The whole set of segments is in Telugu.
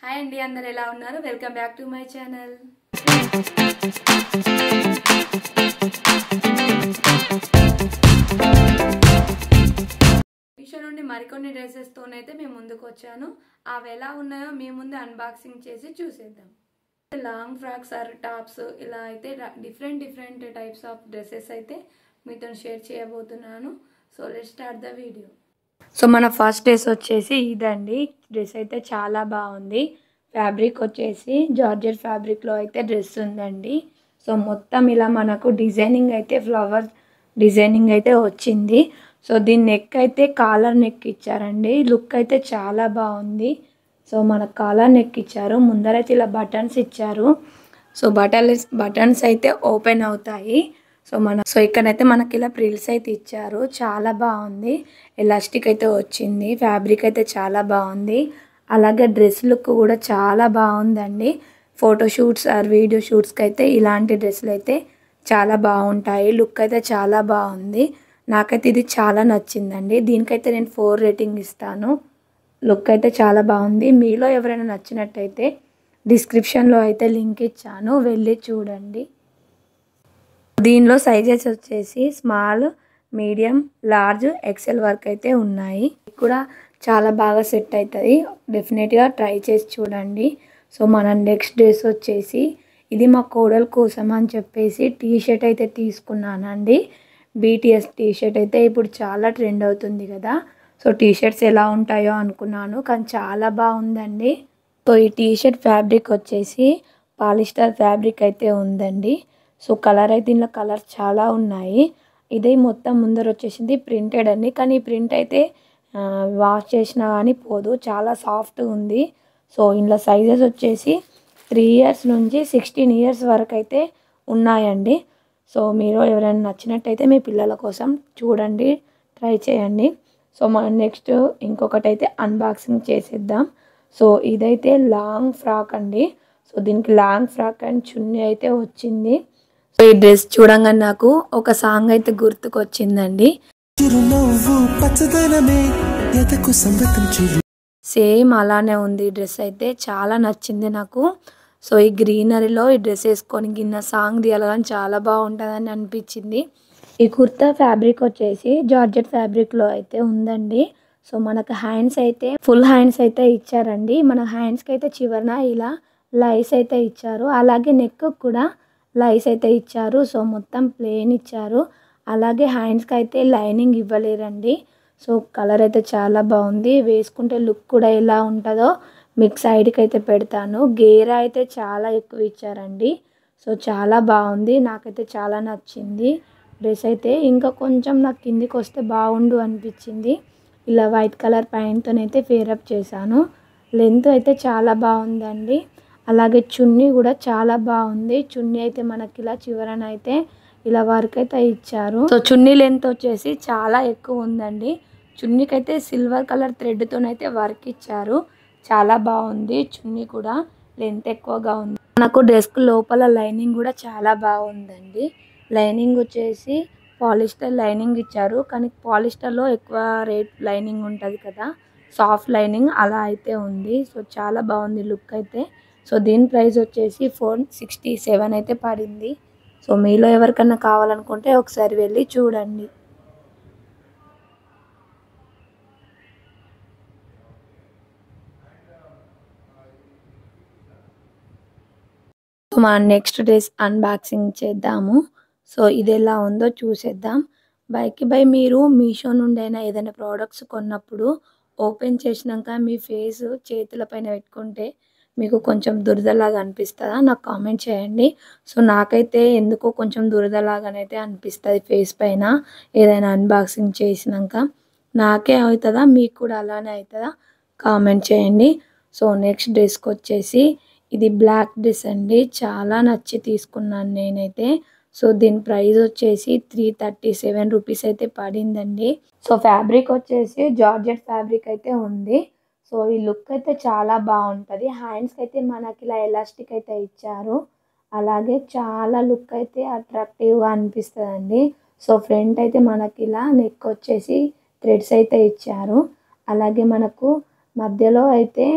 హాయ్ అండి అందరు ఎలా ఉన్నారు welcome back to my channel Meesho నుండి మరికొన్ని డ్రెస్సెస్తోనైతే మేము ముందుకు వచ్చాను అవి ఎలా ఉన్నాయో మీ ముందు అన్బాక్సింగ్ చేసి చూసేద్దాం లాంగ్ ఫ్రాక్స్ ఆర్ టాప్స్ ఇలా అయితే different different types of dresses అయితే మీతో షేర్ చేయబోతున్నాను so let start the video so మన ఫస్ట్ డ్రెస్ వచ్చేసి ఇదండి డ్రెస్ అయితే చాలా బాగుంది ఫ్యాబ్రిక్ వచ్చేసి జార్జెట్ ఫ్యాబ్రిక్లో అయితే డ్రెస్ ఉందండి సో మొత్తం ఇలా మనకు డిజైనింగ్ అయితే ఫ్లవర్ డిజైనింగ్ అయితే వచ్చింది సో దీని నెక్ అయితే కాలర్ నెక్ ఇచ్చారండి లుక్ అయితే చాలా బాగుంది సో మనకు కాలర్ నెక్ ఇచ్చారు ముందరైతే ఇలా బటన్స్ ఇచ్చారు సో బటన్స్ బటన్స్ అయితే ఓపెన్ అవుతాయి సో మన సో ఇక్కడైతే మనకి ఇలా ప్రిల్స్ అయితే ఇచ్చారు చాలా బాగుంది ఎలాస్టిక్ అయితే వచ్చింది ఫ్యాబ్రిక్ అయితే చాలా బాగుంది అలాగే డ్రెస్ లుక్ కూడా చాలా బాగుందండి ఫోటో షూట్స్ ఆర్ వీడియో షూట్స్కి అయితే ఇలాంటి డ్రెస్సులు అయితే చాలా బాగుంటాయి లుక్ అయితే చాలా బాగుంది నాకైతే ఇది చాలా నచ్చిందండి దీనికైతే నేను ఫోర్ రేటింగ్ ఇస్తాను లుక్ అయితే చాలా బాగుంది మీలో ఎవరైనా నచ్చినట్టయితే డిస్క్రిప్షన్లో అయితే లింక్ ఇచ్చాను వెళ్ళి చూడండి దీనిలో సైజెస్ వచ్చేసి స్మాల్ మీడియం లార్జ్ ఎక్సెల్ వరకు అయితే ఉన్నాయి ఇది కూడా చాలా బాగా సెట్ అవుతుంది డెఫినెట్గా ట్రై చేసి చూడండి సో మన నెక్స్ట్ డ్రెస్ వచ్చేసి ఇది మా కోడల కోసం అని చెప్పేసి టీ షర్ట్ అయితే తీసుకున్నానండి బీటీఎస్ టీ షర్ట్ అయితే ఇప్పుడు చాలా ట్రెండ్ అవుతుంది కదా సో టీ షర్ట్స్ ఎలా ఉంటాయో అనుకున్నాను కానీ చాలా బాగుందండి సో ఈ టీ షర్ట్ ఫ్యాబ్రిక్ వచ్చేసి పాలిస్టర్ ఫ్యాబ్రిక్ అయితే ఉందండి సో కలర్ అయితే ఇందులో కలర్స్ చాలా ఉన్నాయి ఇదే మొత్తం ముందర వచ్చేసింది ప్రింటెడ్ అండి కానీ ఈ ప్రింట్ అయితే వాష్ చేసినా కానీ పోదు చాలా సాఫ్ట్ ఉంది సో ఇందులో సైజెస్ వచ్చేసి త్రీ ఇయర్స్ నుంచి సిక్స్టీన్ ఇయర్స్ వరకు అయితే ఉన్నాయండి సో మీరు ఎవరైనా నచ్చినట్టయితే మీ పిల్లల కోసం చూడండి ట్రై చేయండి సో మనం నెక్స్ట్ ఇంకొకటి అయితే అన్బాక్సింగ్ చేసేద్దాం సో ఇదైతే లాంగ్ ఫ్రాక్ అండి సో దీనికి లాంగ్ ఫ్రాక్ అండ్ చున్నీ అయితే వచ్చింది సో ఈ డ్రెస్ చూడంగానే నాకు ఒక సాంగ్ అయితే గుర్తుకొచ్చిందండి చిరునవ్వు పచ్చదనమే ఎదకు సమృతం చెల్లి సేమ్ అలానే ఉంది ఈ డ్రెస్ అయితే చాలా నచ్చింది నాకు సో ఈ గ్రీనరీలో ఈ డ్రెస్ వేసుకొని గిన్న సాంగ్ తీయాలని చాలా బాగుంటుందని అనిపించింది ఈ కుర్తా ఫ్యాబ్రిక్ వచ్చేసి జార్జెట్ ఫ్యాబ్రిక్లో అయితే ఉందండి సో మనకు హ్యాండ్స్ అయితే ఫుల్ హ్యాండ్స్ అయితే ఇచ్చారండి మన హ్యాండ్స్కి అయితే చివరన ఇలా లైస్ అయితే ఇచ్చారు అలాగే నెక్ కూడా లైస్ అయితే ఇచ్చారు సో మొత్తం ప్లేన్ ఇచ్చారు అలాగే హ్యాండ్స్కి అయితే లైనింగ్ ఇవ్వలేరండి సో కలర్ అయితే చాలా బాగుంది వేసుకుంటే లుక్ కూడా ఎలా ఉంటుందో మీకు సైడ్కి అయితే పెడతాను గేరా అయితే చాలా ఎక్కువ ఇచ్చారండి సో చాలా బాగుంది నాకైతే చాలా నచ్చింది డ్రెస్ అయితే ఇంకా కొంచెం నాకు కిందికి వస్తే బాగుండు అనిపించింది ఇలా వైట్ కలర్ ప్యాంట్తోనైతే ఫేరప్ చేశాను లెంత్ అయితే చాలా బాగుందండి అలాగే చున్నీ కూడా చాలా బాగుంది చున్నీ అయితే మనకి ఇలా చివరన అయితే ఇలా వర్క్ అయితే ఇచ్చారు సో చున్నీ లెంత్ వచ్చేసి చాలా ఎక్కువ ఉందండి చున్నీకి అయితే సిల్వర్ కలర్ థ్రెడ్తోనైతే వర్క్ ఇచ్చారు చాలా బాగుంది చున్నీ కూడా లెంత్ ఎక్కువగా ఉంది నాకు డ్రెస్క్ లోపల లైనింగ్ కూడా చాలా బాగుందండి లైనింగ్ వచ్చేసి పాలిస్టర్ లైనింగ్ ఇచ్చారు కానీ పాలిస్టర్లో ఎక్కువ రేట్ లైనింగ్ ఉంటుంది కదా సాఫ్ట్ లైనింగ్ అలా అయితే ఉంది సో చాలా బాగుంది లుక్ అయితే సో దీని ప్రైస్ వచ్చేసి ఫోర్ సిక్స్టీ సెవెన్ అయితే పడింది సో మీలో ఎవరికన్నా కావాలనుకుంటే ఒకసారి వెళ్ళి చూడండి సో మనం నెక్స్ట్ డేస్ అన్బాక్సింగ్ చేద్దాము సో ఇది ఎలా ఉందో చూసేద్దాం బైకి బై మీరు మీషో నుండి అయినా ఏదైనా ప్రోడక్ట్స్ కొన్నప్పుడు ఓపెన్ చేసినాక మీ ఫేస్ చేతుల పైన పెట్టుకుంటే మీకు కొంచెం దురదలాగా అనిపిస్తుందా నాకు కామెంట్ చేయండి సో నాకైతే ఎందుకో కొంచెం దురదలాగానైతే అనిపిస్తుంది ఫేస్ పైన ఏదైనా అన్బాక్సింగ్ చేసినాక నాకే అవుతుందా మీకు కూడా అలానే అవుతుందా కామెంట్ చేయండి సో నెక్స్ట్ డ్రెస్కి వచ్చేసి ఇది బ్లాక్ డ్రెస్ అండి చాలా నచ్చి తీసుకున్నాను నేనైతే సో దీని ప్రైస్ వచ్చేసి త్రీ థర్టీ సెవెన్ రూపీస్ అయితే పడిందండి సో ఫ్యాబ్రిక్ వచ్చేసి జార్జెట్ ఫ్యాబ్రిక్ అయితే ఉంది సో ఈ లుక్ అయితే చాలా బాగుంటుంది హ్యాండ్స్కి అయితే మనకి ఇలా ఎలాస్టిక్ అయితే ఇచ్చారు అలాగే చాలా లుక్ అయితే అట్రాక్టివ్గా అనిపిస్తుందండి సో ఫ్రంట్ అయితే మనకి ఇలా నెక్ వచ్చేసి థ్రెడ్స్ అయితే ఇచ్చారు అలాగే మనకు మధ్యలో అయితే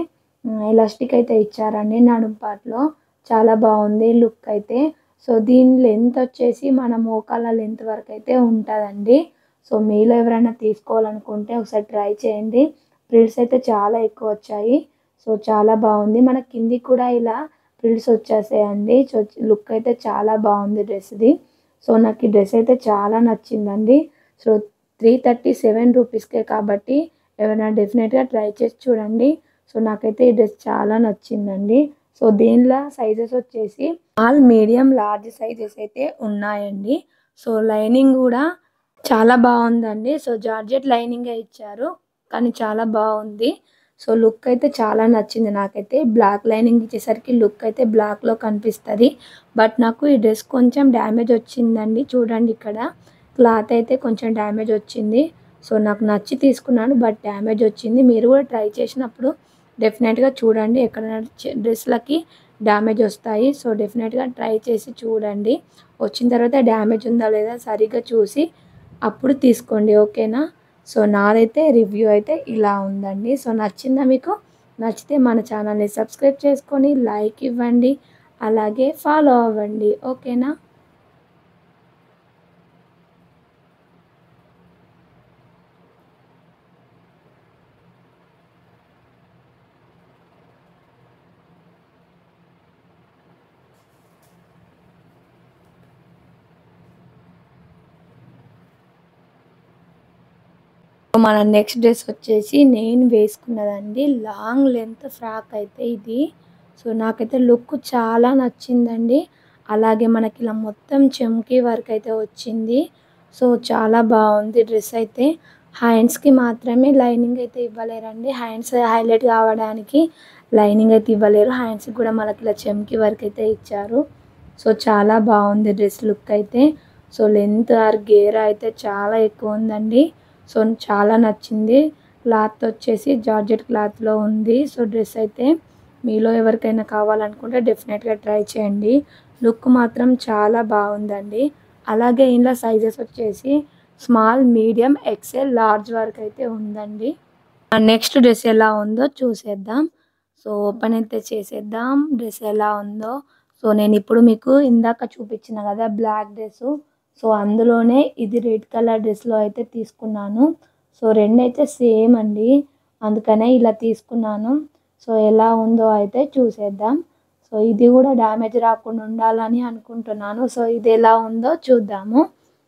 ఎలాస్టిక్ అయితే ఇచ్చారండి నడుము పార్ట్లో చాలా బాగుంది లుక్ అయితే సో దీని లెంత్ వచ్చేసి మన మోకాల లెంత్ వరకు అయితే ఉంటుందండి సో మీలో ఎవరైనా తీసుకోవాలనుకుంటే ఒకసారి ట్రై చేయండి ప్రిల్స్ అయితే చాలా ఎక్కువ వచ్చాయి సో చాలా బాగుంది మన కిందికి కూడా ఇలా ప్రిల్స్ వచ్చేసాయండి సో లుక్ అయితే చాలా బాగుంది డ్రెస్ది సో నాకు ఈ డ్రెస్ అయితే చాలా నచ్చిందండి సో త్రీ థర్టీ సెవెన్ రూపీస్కే కాబట్టి ఎవరైనా డెఫినెట్గా ట్రై చేసి చూడండి సో నాకైతే ఈ డ్రెస్ చాలా నచ్చిందండి సో దీనిలో సైజెస్ వచ్చేసి ఆల్ మీడియం లార్జ్ సైజెస్ అయితే ఉన్నాయండి సో లైనింగ్ కూడా చాలా బాగుందండి సో జార్జెట్ లైనింగే ఇచ్చారు కానీ చాలా బాగుంది సో లుక్ అయితే చాలా నచ్చింది నాకైతే బ్లాక్ లైనింగ్ ఇచ్చేసరికి లుక్ అయితే బ్లాక్లో కనిపిస్తుంది బట్ నాకు ఈ డ్రెస్ కొంచెం డ్యామేజ్ వచ్చిందండి చూడండి ఇక్కడ క్లాత్ అయితే కొంచెం డ్యామేజ్ వచ్చింది సో నాకు నచ్చి తీసుకున్నాను బట్ డ్యామేజ్ వచ్చింది మీరు కూడా ట్రై చేసినప్పుడు డెఫినెట్గా చూడండి ఎక్కడైనా డ్రెస్లకి డ్యామేజ్ వస్తాయి సో డెఫినెట్గా ట్రై చేసి చూడండి వచ్చిన తర్వాత డ్యామేజ్ ఉందా లేదా సరిగ్గా చూసి అప్పుడు తీసుకోండి ఓకేనా సో నాదైతే రివ్యూ అయితే ఇలా ఉందండి సో నచ్చిందా మీకు నచ్చితే మన ఛానల్ని సబ్స్క్రైబ్ చేసుకొని లైక్ ఇవ్వండి అలాగే ఫాలో అవ్వండి ఓకేనా మన నెక్స్ట్ డ్రెస్ వచ్చేసి నేను వేసుకున్నదండి లాంగ్ లెంత్ ఫ్రాక్ అయితే ఇది సో నాకైతే లుక్ చాలా నచ్చిందండి అలాగే మనకి ఇలా మొత్తం చెమ్కీ వర్క్ అయితే వచ్చింది సో చాలా బాగుంది డ్రెస్ అయితే హ్యాండ్స్కి మాత్రమే లైనింగ్ అయితే ఇవ్వలేరండి హ్యాండ్స్ హైలైట్ కావడానికి లైనింగ్ అయితే ఇవ్వలేరు హ్యాండ్స్కి కూడా మనకి ఇలా చెమ్కీ వర్క్ అయితే ఇచ్చారు సో చాలా బాగుంది డ్రెస్ లుక్ అయితే సో లెంత్ ఆర్ గేర్ అయితే చాలా ఎక్కువ ఉందండి సో చాలా నచ్చింది క్లాత్ వచ్చేసి జార్జెట్ క్లాత్లో ఉంది సో డ్రెస్ అయితే మీలో ఎవరికైనా కావాలనుకుంటే డెఫినెట్గా ట్రై చేయండి లుక్ మాత్రం చాలా బాగుందండి అలాగే ఇందులో సైజెస్ వచ్చేసి స్మాల్ మీడియం ఎక్సెల్ లార్జ్ వరకు అయితే ఉందండి నెక్స్ట్ డ్రెస్ ఎలా ఉందో చూసేద్దాం సో ఓపెన్ అయితే చేసేద్దాం డ్రెస్ ఎలా ఉందో సో నేను ఇప్పుడు మీకు ఇందాక చూపించిన కదా బ్లాక్ డ్రెస్ సో అందులోనే ఇది రెడ్ కలర్ డ్రెస్లో అయితే తీసుకున్నాను సో రెండు అయితే సేమ్ అండి అందుకనే ఇలా తీసుకున్నాను సో ఎలా ఉందో అయితే చూసేద్దాం సో ఇది కూడా డ్యామేజ్ రాకుండా ఉండాలని అనుకుంటున్నాను సో ఇది ఎలా ఉందో చూద్దాము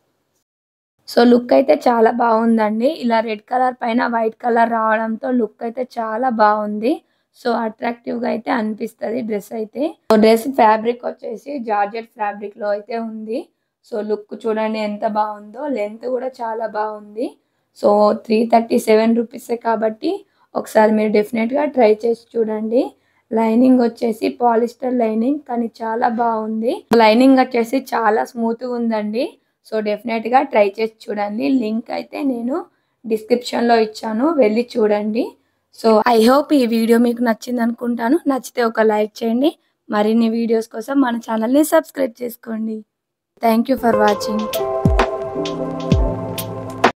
సో లుక్ అయితే చాలా బాగుందండి ఇలా రెడ్ కలర్ పైన వైట్ కలర్ రావడంతో లుక్ అయితే చాలా బాగుంది సో అట్రాక్టివ్గా అయితే అనిపిస్తుంది డ్రెస్ అయితే సో డ్రెస్ ఫ్యాబ్రిక్ వచ్చేసి జార్జెట్ ఫ్యాబ్రిక్లో అయితే ఉంది సో లుక్ చూడండి ఎంత బాగుందో లెంత్ కూడా చాలా బాగుంది సో త్రీ థర్టీ సెవెన్ రూపీసే కాబట్టి ఒకసారి మీరు డెఫినెట్గా ట్రై చేసి చూడండి లైనింగ్ వచ్చేసి పాలిస్టర్ లైనింగ్ కానీ చాలా బాగుంది లైనింగ్ వచ్చేసి చాలా స్మూత్గా ఉందండి సో డెఫినెట్గా ట్రై చేసి చూడండి లింక్ అయితే నేను డిస్క్రిప్షన్లో ఇచ్చాను వెళ్ళి చూడండి సో ఐ హోప్ ఈ వీడియో మీకు నచ్చింది అనుకుంటాను నచ్చితే ఒక లైక్ చేయండి మరిన్ని వీడియోస్ కోసం మన ఛానల్ని సబ్స్క్రైబ్ చేసుకోండి థ్యాంక్ యూ ఫర్ వాచింగ్